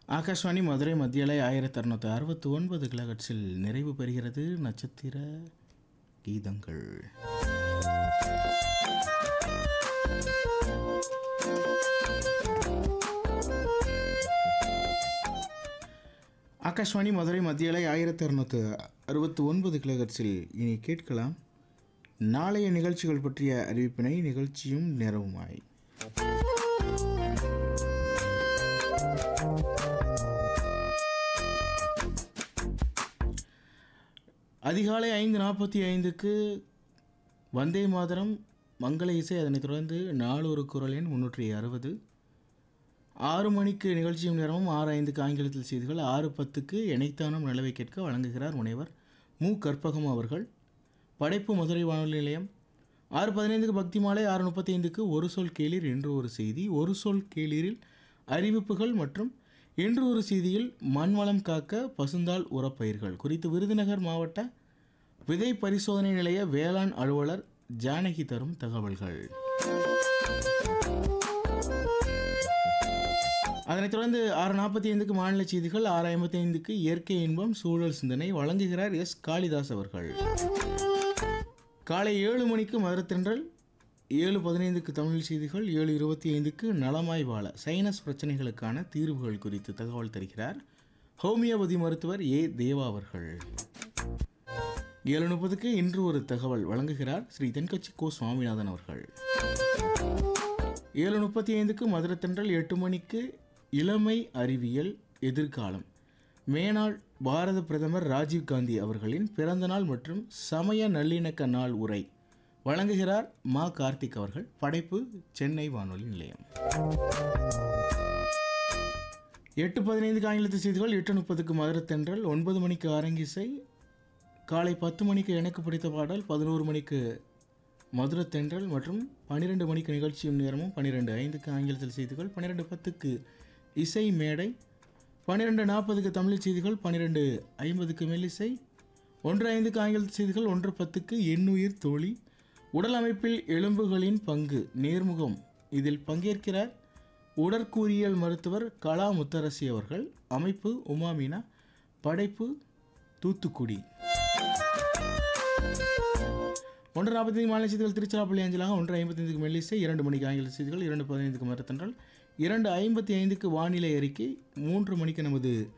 ஆகாஷ்வாணி மதுரை மத்தியலை ஆயிரத்தி அறுநூற்றி அறுபத்தி ஒன்பது கிலகட்ஸில் நிறைவு பெறுகிறது நட்சத்திர கீதங்கள் ஆகாஷ்வாணி மதுரை மத்தியலை ஆயிரத்தி அறுநூற்று அறுபத்தி ஒன்பது கிலகட்ஸில் இனி கேட்கலாம் நாளைய நிகழ்ச்சிகள் பற்றிய அறிவிப்பினை நிகழ்ச்சியும் நேரவுமாய் அதிகாலை ஐந்து நாற்பத்தி ஐந்துக்கு வந்தே மாதரம் மங்கள இசை அதனைத் தொடர்ந்து நாளொரு குரல் எண் முன்னூற்றி அறுபது ஆறு மணிக்கு நிகழ்ச்சியும் நேரமும் ஆறு ஐந்துக்கு ஆங்கிலத்தில் செய்திகள் ஆறு பத்துக்கு இணைத்தானும் நிலவை கேட்க வழங்குகிறார் முனைவர் மு கற்பகம் அவர்கள் படைப்பு மதுரை வானொலி நிலையம் ஆறு பதினைந்துக்கு பக்தி மாலை ஆறு முப்பத்தி ஐந்துக்கு ஒரு சொல் கேளீர் என்று ஒரு செய்தி ஒரு சொல் கேளீரில் அறிவிப்புகள் மற்றும் இன்று ஒரு செய்தியில் மண்வளம் காக்க பசுந்தாள் உரப்பயிர்கள் குறித்து விருதுநகர் மாவட்ட விதை பரிசோதனை நிலைய வேளாண் அலுவலர் ஜானகி தரும் தகவல்கள் அதனைத் தொடர்ந்து ஆறு நாற்பத்தி ஐந்துக்கு மாநில செய்திகள் ஆறு ஐம்பத்தி ஐந்துக்கு இயற்கை இன்பம் சூழல் சிந்தனை வழங்குகிறார் எஸ் காளிதாஸ் அவர்கள் காலை ஏழு மணிக்கு மதுரத்தென்றல் ஏழு பதினைந்துக்கு தமிழ் செய்திகள் ஏழு இருபத்தி ஐந்துக்கு நலமாய் வாழ சைனஸ் பிரச்சனைகளுக்கான தீர்வுகள் குறித்து தகவல் தருகிறார் ஹோமியோபதி மருத்துவர் ஏ தேவா அவர்கள் ஏழு முப்பதுக்கு இன்று ஒரு தகவல் வழங்குகிறார் ஸ்ரீ தென்கட்சி கோ சுவாமிநாதன் அவர்கள் ஏழு முப்பத்தி ஐந்துக்கு மதுரத்தென்றல் எட்டு மணிக்கு இளமை அறிவியல் எதிர்காலம் மேனாள் பாரத பிரதமர் ராஜீவ் காந்தி அவர்களின் பிறந்தநாள் மற்றும் சமய நல்லிணக்க நாள் உரை வழங்குகிறார் மா கார்த்திக் அவர்கள் படைப்பு சென்னை வானொலி நிலையம் எட்டு பதினைந்துக்கு ஆங்கிலத்து செய்திகள் எட்டு முப்பதுக்கு மதுரத்தென்றல் ஒன்பது மணிக்கு அரங்கிசை காலை பத்து மணிக்கு எனக்கு பிடித்த பாடல் பதினோரு மணிக்கு மதுரத்தென்றல் மற்றும் பன்னிரெண்டு மணிக்கு நிகழ்ச்சியும் நேரமும் பன்னிரெண்டு ஐந்துக்கு ஆங்கிலத்தில் செய்திகள் பன்னிரெண்டு பத்துக்கு இசை மேடை பன்னிரெண்டு நாற்பதுக்கு தமிழ் செய்திகள் பன்னிரெண்டு ஐம்பதுக்கு மெல்லிசை ஒன்று ஐந்துக்கு ஆங்கிலத்தில் செய்திகள் ஒன்று பத்துக்கு எண்ணுயிர் தோழி உடல் அமைப்பில் எலும்புகளின் பங்கு நேர்முகம் இதில் பங்கேற்கிறார் உடற்கூறியல் மருத்துவர் கலா முத்தரசி அவர்கள் அமைப்பு உமா மீனா படைப்பு தூத்துக்குடி ஒன்று நாற்பத்தைந்து மாநில செய்திகள் திருச்சிராப்பள்ளி அஞ்சலாக ஒன்று ஐம்பத்தைந்துக்கு மெல்லிசை இரண்டு மணிக்கு ஆங்கில செய்திகள் இரண்டு பதினைந்துக்கு மரத்தன்றல் இரண்டு ஐம்பத்தி ஐந்துக்கு வானிலை அறிக்கை மூன்று மணிக்கு நமது